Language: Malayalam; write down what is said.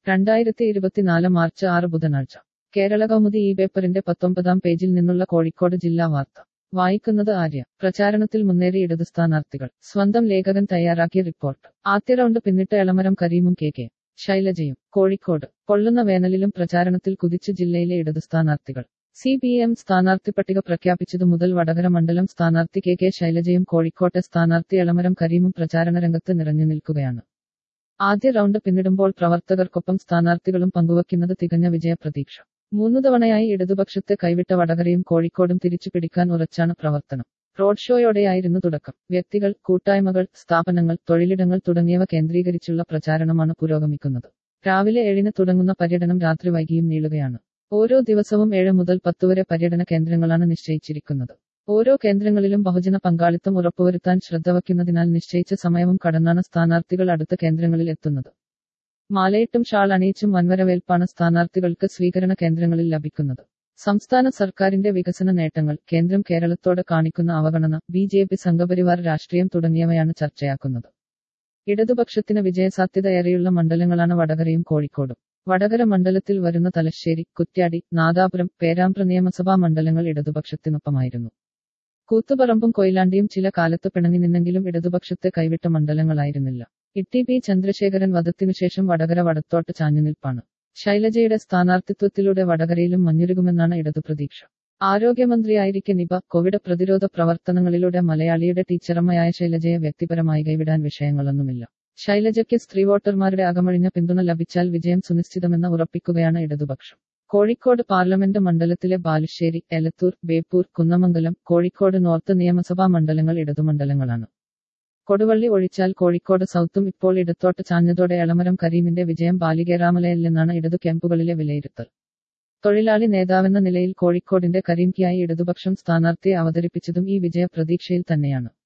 രണ്ടായിരത്തി ഇരുപത്തിനാല് മാർച്ച് ആറ് ബുധനാഴ്ച കേരള കൗമുദി ഈ പേപ്പറിന്റെ പത്തൊമ്പതാം പേജിൽ നിന്നുള്ള കോഴിക്കോട് ജില്ലാ വാർത്ത വായിക്കുന്നത് ആര്യ പ്രചാരണത്തിൽ മുന്നേറി ഇടത് സ്ഥാനാർത്ഥികൾ സ്വന്തം ലേഖകൻ തയ്യാറാക്കിയ റിപ്പോർട്ട് ആദ്യ റൗണ്ട് പിന്നിട്ട് എളമരം കരീമും കെ കെ ശൈലജയും കോഴിക്കോട് പൊള്ളുന്ന വേനലിലും പ്രചാരണത്തിൽ കുതിച്ചു ജില്ലയിലെ ഇടത് സ്ഥാനാർത്ഥികൾ സി പി എം സ്ഥാനാർത്ഥി പട്ടിക പ്രഖ്യാപിച്ചതു മുതൽ വടകര മണ്ഡലം സ്ഥാനാർത്ഥി കെ കെ ശൈലജയും കോഴിക്കോട്ടെ സ്ഥാനാർത്ഥി എളമരം കരീമും പ്രചാരണ രംഗത്ത് നിറഞ്ഞു നിൽക്കുകയാണ് ആദ്യ റൗണ്ട് പിന്നിടുമ്പോൾ പ്രവർത്തകർക്കൊപ്പം സ്ഥാനാർത്ഥികളും പങ്കുവയ്ക്കുന്നത് തികഞ്ഞ വിജയപ്രതീക്ഷ മൂന്നു തവണയായി ഇടതുപക്ഷത്തെ കൈവിട്ട വടകരയും കോഴിക്കോടും തിരിച്ചു പിടിക്കാൻ ഉറച്ചാണ് പ്രവർത്തനം റോഡ് ഷോയോടെയായിരുന്നു തുടക്കം വ്യക്തികൾ കൂട്ടായ്മകൾ സ്ഥാപനങ്ങൾ തൊഴിലിടങ്ങൾ തുടങ്ങിയവ കേന്ദ്രീകരിച്ചുള്ള പ്രചാരണമാണ് പുരോഗമിക്കുന്നത് രാവിലെ ഏഴിന് തുടങ്ങുന്ന പര്യടനം രാത്രി വൈകിയും നീളുകയാണ് ഓരോ ദിവസവും ഏഴ് മുതൽ പത്ത് വരെ പര്യടന കേന്ദ്രങ്ങളാണ് നിശ്ചയിച്ചിരിക്കുന്നത് ഓരോ കേന്ദ്രങ്ങളിലും ബഹുജന പങ്കാളിത്തം ഉറപ്പുവരുത്താൻ ശ്രദ്ധ വയ്ക്കുന്നതിനാൽ നിശ്ചയിച്ച സമയവും കടന്നാണ് സ്ഥാനാർത്ഥികൾ അടുത്ത കേന്ദ്രങ്ങളിൽ എത്തുന്നത് മാലയിട്ടും ഷാൾ അണിയിച്ചും വൻവരവേൽപ്പാണ് സ്ഥാനാർത്ഥികൾക്ക് സ്വീകരണ കേന്ദ്രങ്ങളിൽ ലഭിക്കുന്നത് സംസ്ഥാന സർക്കാരിന്റെ വികസന നേട്ടങ്ങൾ കേന്ദ്രം കേരളത്തോട് കാണിക്കുന്ന അവഗണന ബി ജെ പി സംഘപരിവാർ രാഷ്ട്രീയം തുടങ്ങിയവയാണ് ചർച്ചയാക്കുന്നത് ഇടതുപക്ഷത്തിന് വിജയസാധ്യതയേറെയുള്ള മണ്ഡലങ്ങളാണ് വടകരയും കോഴിക്കോടും വടകര മണ്ഡലത്തിൽ വരുന്ന തലശ്ശേരി കുറ്റ്യാടി നാദാപുരം പേരാമ്പ്ര നിയമസഭാ മണ്ഡലങ്ങൾ ഇടതുപക്ഷത്തിനൊപ്പമായിരുന്നു കൂത്തുപറമ്പും കൊയിലാണ്ടിയും ചില കാലത്ത് പിണങ്ങി നിന്നെങ്കിലും ഇടതുപക്ഷത്തെ കൈവിട്ട മണ്ഡലങ്ങളായിരുന്നില്ല ഇട്ടി പി ചന്ദ്രശേഖരൻ വധത്തിനുശേഷം വടകര വടത്തോട്ട് ചാഞ്ഞുനിൽപ്പാണ് ശൈലജയുടെ സ്ഥാനാർത്ഥിത്വത്തിലൂടെ വടകരയിലും മഞ്ഞുരുകുമെന്നാണ് ഇടതു പ്രതീക്ഷ ആരോഗ്യമന്ത്രിയായിരിക്കെ നിപ കോവിഡ് പ്രതിരോധ പ്രവർത്തനങ്ങളിലൂടെ മലയാളിയുടെ ടീച്ചറമ്മയായ ശൈലജയെ വ്യക്തിപരമായി കൈവിടാൻ വിഷയങ്ങളൊന്നുമില്ല ശൈലജയ്ക്ക് സ്ത്രീ വോട്ടർമാരുടെ അകമഴിഞ്ഞ പിന്തുണ ലഭിച്ചാൽ വിജയം സുനിശ്ചിതമെന്ന് ഉറപ്പിക്കുകയാണ് ഇടതുപക്ഷം കോഴിക്കോട് പാർലമെന്റ് മണ്ഡലത്തിലെ ബാലുശ്ശേരി എലത്തൂർ ബേപ്പൂർ കുന്നമംഗലം കോഴിക്കോട് നോർത്ത് നിയമസഭാ മണ്ഡലങ്ങൾ ഇടതുമണ്ഡലങ്ങളാണ് കൊടുവള്ളി ഒഴിച്ചാൽ കോഴിക്കോട് സൗത്തും ഇപ്പോൾ ഇടത്തോട്ട് ചാഞ്ഞതോടെ എളമരം കരീമിന്റെ വിജയം ബാലികേറാമലയല്ലെന്നാണ് ഇടതു ക്യാമ്പുകളിലെ വിലയിരുത്തൽ തൊഴിലാളി നേതാവെന്ന നിലയിൽ കോഴിക്കോടിന്റെ കരീംകിയായി ഇടതുപക്ഷം സ്ഥാനാർത്ഥിയെ അവതരിപ്പിച്ചതും ഈ വിജയ പ്രതീക്ഷയിൽ തന്നെയാണ്